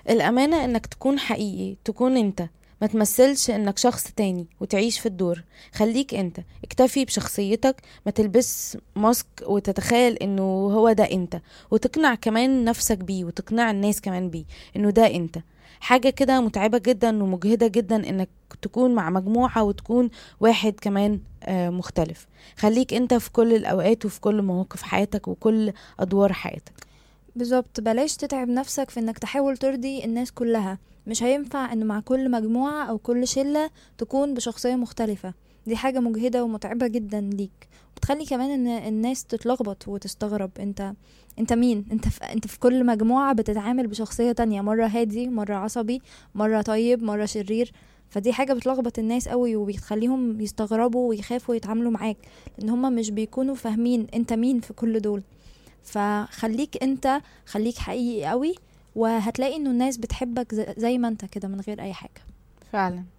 الأمانة إنك تكون حقيقي تكون أنت ما تمثلش إنك شخص تاني وتعيش في الدور خليك أنت اكتفي بشخصيتك ما تلبس ماسك وتتخيل إنه هو ده أنت وتقنع كمان نفسك بيه وتقنع الناس كمان بيه إنه ده أنت حاجة كده متعبة جدا ومجهدة جدا إنك تكون مع مجموعة وتكون واحد كمان آه، مختلف خليك أنت في كل الأوقات وفي كل مواقف حياتك وكل أدوار حياتك بالظبط بلاش تتعب نفسك في انك تحاول ترضي الناس كلها مش هينفع ان مع كل مجموعة او كل شلة تكون بشخصية مختلفة دي حاجة مجهدة ومتعبة جدا ليك بتخلي كمان ان الناس تتلخبط وتستغرب انت انت مين انت في... انت في كل مجموعة بتتعامل بشخصية تانية مرة هادي مرة عصبي مرة طيب مرة شرير فدي حاجة بتلخبط الناس قوي وبتخليهم يستغربوا ويخافوا يتعاملوا معاك لان هما مش بيكونوا فاهمين انت مين في كل دول فخليك انت خليك حقيقي قوي وهتلاقي انه الناس بتحبك ز- زي ما انت كده من غير اي حاجة فعلا